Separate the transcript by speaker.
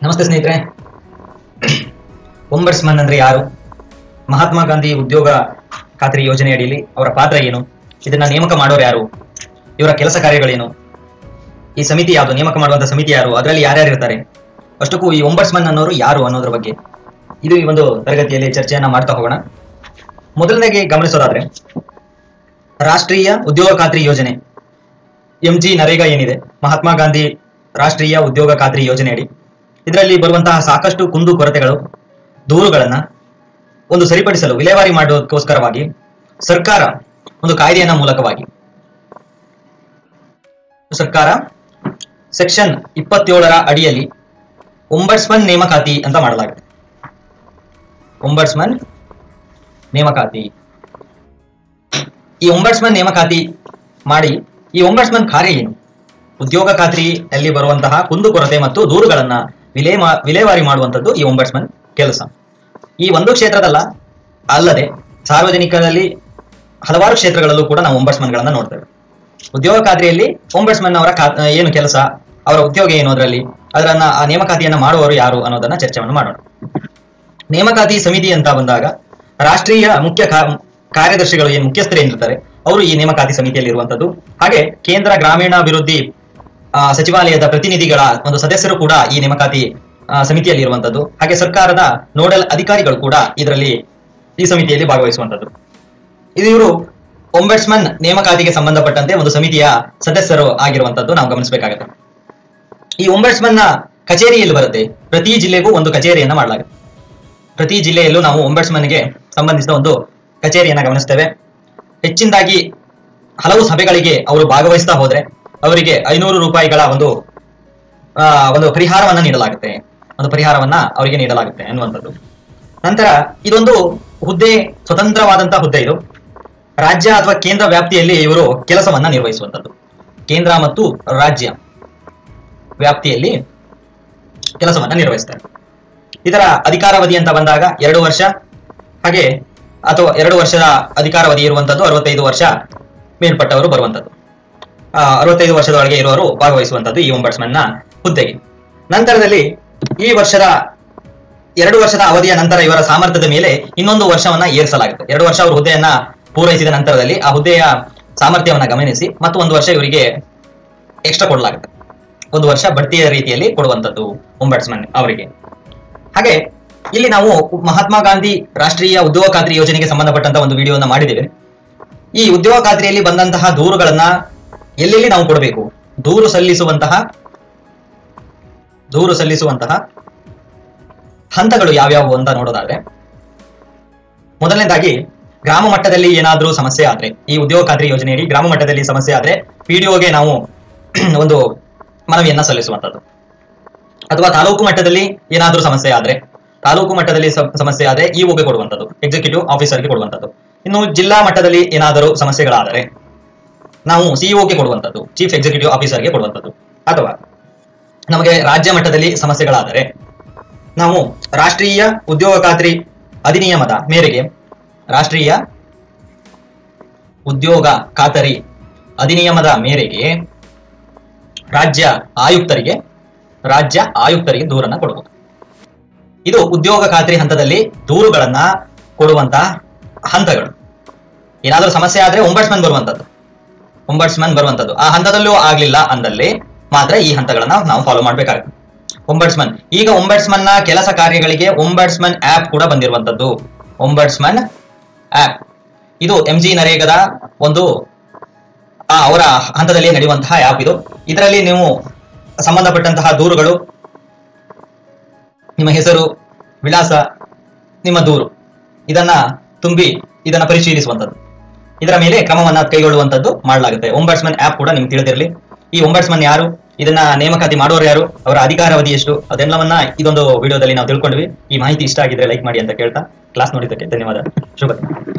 Speaker 1: ನಮಸ್ತೆ ಸ್ನೇಹಿತರೆ ಒಂಬರ್ಸ್ಮನ್ ಅಂದ್ರೆ ಯಾರು ಮಹಾತ್ಮ ಗಾಂಧಿ ಉದ್ಯೋಗ ಖಾತ್ರಿ ಯೋಜನೆ ಅಡಿಯಲ್ಲಿ ಅವರ ಪಾತ್ರ ಏನು ಇದನ್ನ ನೇಮಕ ಮಾಡೋರು ಯಾರು ಇವರ ಕೆಲಸ ಕಾರ್ಯಗಳೇನು ಈ ಸಮಿತಿ ಯಾವುದು ನೇಮಕ ಮಾಡುವಂತ ಸಮಿತಿ ಯಾರು ಅದರಲ್ಲಿ ಯಾರ್ಯಾರು ಇರ್ತಾರೆ ಅಷ್ಟಕ್ಕೂ ಈ ಒಂಬರ್ಸ್ಮನ್ ಅನ್ನೋರು ಯಾರು ಅನ್ನೋದ್ರ ಬಗ್ಗೆ ಇದು ಈ ಒಂದು ತರಗತಿಯಲ್ಲಿ ಚರ್ಚೆಯನ್ನ ಮಾಡ್ತಾ ಹೋಗೋಣ ಮೊದಲನೇಗೆ ಗಮನಿಸೋದಾದ್ರೆ ರಾಷ್ಟ್ರೀಯ ಉದ್ಯೋಗ ಖಾತ್ರಿ ಯೋಜನೆ ಎಂ ಜಿ ನರೇಗಾ ಏನಿದೆ ಮಹಾತ್ಮ ಗಾಂಧಿ ರಾಷ್ಟ್ರೀಯ ಉದ್ಯೋಗ ಖಾತ್ರಿ ಯೋಜನೆಯಡಿ ಇದರಲ್ಲಿ ಬರುವಂತಹ ಸಾಕಷ್ಟು ಕುಂದು ಕೊರತೆಗಳು ದೂರುಗಳನ್ನ ಒಂದು ಸರಿಪಡಿಸಲು ವಿಲೇವಾರಿ ಮಾಡೋದಕ್ಕೋಸ್ಕರವಾಗಿ ಸರ್ಕಾರ ಒಂದು ಕಾಯ್ದೆಯನ್ನ ಮೂಲಕವಾಗಿ ಸರ್ಕಾರ ಸೆಕ್ಷನ್ ಇಪ್ಪತ್ತೇಳರ ಅಡಿಯಲ್ಲಿ ಒಂಬರ್ಸ್ಮನ್ ನೇಮಕಾತಿ ಅಂತ ಮಾಡಲಾಗಿದೆ ಒಂಬರ್ಸ್ಮನ್ ನೇಮಕಾತಿ ಈ ಒಂಬರ್ಸ್ಮನ್ ನೇಮಕಾತಿ ಮಾಡಿ ಈ ಒಂಬರ್ಸ್ಮನ್ ಕಾರ್ಯ ಏನು ಉದ್ಯೋಗ ಖಾತ್ರಿಯಲ್ಲಿ ಬರುವಂತಹ ಕುಂದುಕೊರತೆ ಮತ್ತು ದೂರುಗಳನ್ನ ವಿಲೇ ಮಾ- ವಿಲೇವಾರಿ ಮಾಡುವಂತದ್ದು ಈ ಒಂಬರ್ಸ್ಮನ್ ಕೆಲಸ ಈ ಒಂದು ಕ್ಷೇತ್ರದಲ್ಲ ಅಲ್ಲದೆ ಸಾರ್ವಜನಿಕರಲ್ಲಿ ಹಲವಾರು ಕ್ಷೇತ್ರಗಳಲ್ಲೂ ಕೂಡ ನಾವು ಒಂಬರ್ಸ್ಮನ್ಗಳನ್ನ ನೋಡ್ತೇವೆ ಉದ್ಯೋಗ ಖಾತ್ರಿಯಲ್ಲಿ ಒಂಬರ್ಸ್ಮನ್ ಅವರ ಖಾ- ಏನು ಕೆಲಸ ಅವರ ಉದ್ಯೋಗ ಏನು ಅದರಲ್ಲಿ ಅದರನ್ನ ಆ ನೇಮಕಾತಿಯನ್ನ ಮಾಡುವವರು ಯಾರು ಅನ್ನೋದನ್ನ ಚರ್ಚೆಯನ್ನು ಮಾಡೋಣ ನೇಮಕಾತಿ ಸಮಿತಿ ಅಂತ ಬಂದಾಗ ರಾಷ್ಟ್ರೀಯ ಮುಖ್ಯ ಕಾ- ಕಾರ್ಯದರ್ಶಿಗಳು ಏನು ಮುಖ್ಯಸ್ಥರು ಏನಿರ್ತಾರೆ ಅವರು ಈ ನೇಮಕಾತಿ ಸಮಿತಿಯಲ್ಲಿ ಇರುವಂತದ್ದು ಹಾಗೆ ಕೇಂದ್ರ ಗ್ರಾಮೀಣಾಭಿವೃದ್ಧಿ ಆ, ಸಚಿವಾಲಯದ ಪ್ರತಿನಿಧಿಗಳ ಒಂದು ಸದಸ್ಯರು ಕೂಡ ಈ ನೇಮಕಾತಿ ಆ, ಸಮಿತಿಯಲ್ಲಿ ಇರುವಂತದ್ದು ಹಾಗೆ ಸರ್ಕಾರದ ನೋಡಲ್ ಅಧಿಕಾರಿಗಳು ಕೂಡ ಇದರಲ್ಲಿ ಈ ಸಮಿತಿಯಲ್ಲಿ ಭಾಗವಹಿಸುವಂತದ್ದು ಇದು ಇವರು ಒಂಬೆಟ್ಸ್ಮನ್ ನೇಮಕಾತಿಗೆ ಸಂಬಂಧಪಟ್ಟಂತೆ ಒಂದು ಸಮಿತಿಯ ಸದಸ್ಯರು ಆಗಿರುವಂತದ್ದು ನಾವು ಗಮನಿಸಬೇಕಾಗುತ್ತೆ ಈ ಒಂಬೆಟ್ಸ್ಮನ್ ನ ಕಚೇರಿ ಎಲ್ಲಿ ಬರುತ್ತೆ ಪ್ರತಿ ಜಿಲ್ಲೆಗೂ ಒಂದು ಕಚೇರಿಯನ್ನ ಮಾಡಲಾಗುತ್ತೆ ಪ್ರತಿ ಜಿಲ್ಲೆಯಲ್ಲೂ ನಾವು ಒಂಬೆಟ್ಸ್ಮನ್ಗೆ ಸಂಬಂಧಿಸಿದ ಒಂದು ಕಚೇರಿಯನ್ನ ಗಮನಿಸ್ತೇವೆ ಹೆಚ್ಚಿನದಾಗಿ ಹಲವು ಸಭೆಗಳಿಗೆ ಅವರು ಭಾಗವಹಿಸ್ತಾ ಹೋದ್ರೆ ಅವರಿಗೆ ಐನೂರು ರೂಪಾಯಿಗಳ ಒಂದು ಆ, ಒಂದು ಪರಿಹಾರವನ್ನ ನೀಡಲಾಗುತ್ತೆ ಒಂದು ಪರಿಹಾರವನ್ನ ಅವರಿಗೆ ನೀಡಲಾಗುತ್ತೆ ಅನ್ನುವಂಥದ್ದು ನಂತರ ಇದೊಂದು ಹುದ್ದೆ ಸ್ವತಂತ್ರವಾದಂತಹ ಹುದ್ದೆ ಇದು ರಾಜ್ಯ ಅಥವಾ ಕೇಂದ್ರ ವ್ಯಾಪ್ತಿಯಲ್ಲಿ ಇವರು ಕೆಲಸವನ್ನ ನಿರ್ವಹಿಸುವಂಥದ್ದು ಕೇಂದ್ರ ಮತ್ತು ರಾಜ್ಯ ವ್ಯಾಪ್ತಿಯಲ್ಲಿ ಕೆಲಸವನ್ನ ನಿರ್ವಹಿಸ್ತಾರೆ ಇದರ ಅಧಿಕಾರಾವಧಿ ಅಂತ ಬಂದಾಗ ಎರಡು ವರ್ಷ ಹಾಗೆ ಅಥವಾ ಎರಡು ವರ್ಷದ ಅಧಿಕಾರಾವಧಿ ಇರುವಂತದ್ದು ಅರವತ್ತೈದು ವರ್ಷ ಮೇಲ್ಪಟ್ಟವರು ಬರುವಂತದ್ದು ಆ, ಅರವತ್ತೈದು ವರ್ಷದೊಳಗೆ ಇರುವವರು ಭಾಗವಹಿಸುವಂತದ್ದು ಈ ಒಂಬರ್ಸ್ಮನ್ ನ ಹುದ್ದೆಗೆ ನಂತರದಲ್ಲಿ ಈ ವರ್ಷದ ಎರಡು ವರ್ಷದ ಅವಧಿಯ ನಂತರ ಇವರ ಸಾಮರ್ಥ್ಯದ ಮೇಲೆ ಇನ್ನೊಂದು ವರ್ಷವನ್ನ ಏರಿಸಲಾಗುತ್ತೆ ಎರಡು ವರ್ಷ ಅವರು ಹುದ್ದೆಯನ್ನ ಪೂರೈಸಿದ ನಂತರದಲ್ಲಿ ಆ ಹುದ್ದೆಯ ಸಾಮರ್ಥ್ಯವನ್ನ ಗಮನಿಸಿ ಮತ್ತು ಒಂದು ವರ್ಷ ಇವರಿಗೆ ಎಕ್ಸ್ಟ್ರಾ ಕೊಡಲಾಗುತ್ತೆ ಒಂದು ವರ್ಷ ಬಡ್ತಿಯ ರೀತಿಯಲ್ಲಿ ಕೊಡುವಂತದ್ದು ಒಂಬರ್ಸ್ಮನ್ ಅವರಿಗೆ ಹಾಗೆ ಇಲ್ಲಿ ನಾವು ಮಹಾತ್ಮ ಗಾಂಧಿ ರಾಷ್ಟ್ರೀಯ ಉದ್ಯೋಗ ಖಾತ್ರಿ ಯೋಜನೆಗೆ ಸಂಬಂಧಪಟ್ಟಂತ ಒಂದು ವಿಡಿಯೋನ ಮಾಡಿದ್ದೇವೆ ಈ ಉದ್ಯೋಗ ಖಾತ್ರಿಯಲ್ಲಿ ಬಂದಂತಹ ದೂರುಗಳನ್ನ ಎಲ್ಲೆಲ್ಲಿ ನಾವು ಕೊಡಬೇಕು ದೂರು ಸಲ್ಲಿಸುವಂತಹ ದೂರು ಸಲ್ಲಿಸುವಂತಹ ಹಂತಗಳು ಯಾವ್ಯಾವು ಅಂತ ನೋಡೋದಾದ್ರೆ ಮೊದಲನೇದಾಗಿ ಗ್ರಾಮ ಮಟ್ಟದಲ್ಲಿ ಏನಾದ್ರೂ ಸಮಸ್ಯೆ ಆದ್ರೆ ಈ ಉದ್ಯೋಗ ಖಾತ್ರಿ ಯೋಜನೆಯಲ್ಲಿ ಗ್ರಾಮ ಮಟ್ಟದಲ್ಲಿ ಸಮಸ್ಯೆ ಆದ್ರೆ ಪಿಡಿಒಗೆ ನಾವು ಒಂದು ಮನವಿಯನ್ನ ಸಲ್ಲಿಸುವಂತದ್ದು ಅಥವಾ ತಾಲೂಕು ಮಟ್ಟದಲ್ಲಿ ಏನಾದ್ರೂ ಸಮಸ್ಯೆ ಆದ್ರೆ ತಾಲೂಕು ಮಟ್ಟದಲ್ಲಿ ಸ- ಸಮಸ್ಯೆ ಆದ್ರೆ ಇಒಗೆ ಕೊಡುವಂತದ್ದು ಎಕ್ಸಿಕ್ಯೂಟಿವ್ ಆಫೀಸರ್ಗೆ ಕೊಡುವಂತದ್ದು ಇನ್ನು ಜಿಲ್ಲಾ ಮಟ್ಟದಲ್ಲಿ ಏನಾದರೂ ಸಮಸ್ಯೆಗಳಾದರೆ ನಾವು ಸಿಇಒಗೆ ಕೊಡುವಂತದ್ದು ಚೀಫ್ ಎಕ್ಸಿಕ್ಯೂಟಿವ್ ಆಫೀಸರ್ಗೆ ಕೊಡುವಂತದ್ದು ಅಥವಾ ನಮಗೆ ರಾಜ್ಯ ಮಟ್ಟದಲ್ಲಿ ಸಮಸ್ಯೆಗಳಾದರೆ ನಾವು ರಾಷ್ಟ್ರೀಯ ಉದ್ಯೋಗ ಖಾತ್ರಿ ಅಧಿನಿಯಮದ ಮೇರೆಗೆ ರಾಷ್ಟ್ರೀಯ ಉದ್ಯೋಗ ಖಾತರಿ ಅಧಿನಿಯಮದ ಮೇರೆಗೆ ರಾಜ್ಯ ಆಯುಕ್ತರಿಗೆ ರಾಜ್ಯ ಆಯುಕ್ತರಿಗೆ ದೂರನ್ನ ಕೊಡಬಹುದು ಇದು ಉದ್ಯೋಗ ಖಾತ್ರಿ ಹಂತದಲ್ಲಿ ದೂರುಗಳನ್ನ ಕೊಡುವಂತಹ ಹಂತಗಳು ಏನಾದರೂ ಸಮಸ್ಯೆ ಆದ್ರೆ ಒಂಬರ್ಸ್ಮನ್ ಬರುವಂತದ್ದು ಒಂಬರ್ಸ್ಮನ್ ಬರುವಂತದ್ದು ಆ ಹಂತದಲ್ಲೂ ಆಗ್ಲಿಲ್ಲ ಅಂದಲ್ಲಿ ಮಾತ್ರ ಈ ಹಂತಗಳನ್ನ ನಾವು ಫಾಲೋ ಮಾಡ್ಬೇಕಾಗುತ್ತೆ ಒಂಬರ್ಸ್ಮನ್ ಈಗ ಒಂಬರ್ಸ್ಮನ್ ನ ಕೆಲಸ ಕಾರ್ಯಗಳಿಗೆ ಒಂಬರ್ಸ್ಮನ್ ಆಪ್ ಕೂಡ ಬಂದಿರುವಂತದ್ದು ಒಂಬರ್ಸ್ಮನ್ ಆಪ್ ಇದು ಎಂ ಜಿ ನರೇಗದ ಒಂದು ಆ, ಅವರ ಹಂತದಲ್ಲಿ ನಡೆಯುವಂತಹ ಆಪ್ ಇದು ಇದರಲ್ಲಿ ನೀವು ಸಂಬಂಧಪಟ್ಟಂತಹ ದೂರುಗಳು ನಿಮ್ಮ ಹೆಸರು ವಿಳಾಸ ನಿಮ್ಮ ದೂರು ಇದನ್ನ ತುಂಬಿ ಇದನ್ನ ಪರಿಶೀಲಿಸುವಂತದ್ದು ಇದರ ಮೇಲೆ ಕ್ರಮವನ್ನ ಕೈಗೊಳ್ಳುವಂತದ್ದು ಮಾಡಲಾಗುತ್ತೆ ಒಂಬರ್ಸ್ಮನ್ ಆಪ್ ಕೂಡ ನಿಮ್ಗೆ ತಿಳಿದಿರಲಿ ಈ ಒಂಬರ್ಸ್ಮನ್ ಯಾರು ಇದನ್ನ ನೇಮಕಾತಿ ಮಾಡೋರು ಯಾರು ಅವರ ಅಧಿಕಾರಾವಧಿ ಎಷ್ಟು ಅದೆಲ್ಲವನ್ನ ಇದೊಂದು ವಿಡಿಯೋದಲ್ಲಿ ನಾವು ತಿಳ್ಕೊಂಡ್ವಿ ಈ ಮಾಹಿತಿ ಇಷ್ಟ ಆಗಿದ್ರೆ ಲೈಕ್ ಮಾಡಿ ಅಂತ ಕೇಳ್ತಾ ಕ್ಲಾಸ್ ನೋಡಿದ್ದಕ್ಕೆ ಧನ್ಯವಾದ ಶುಭ ದಿನ.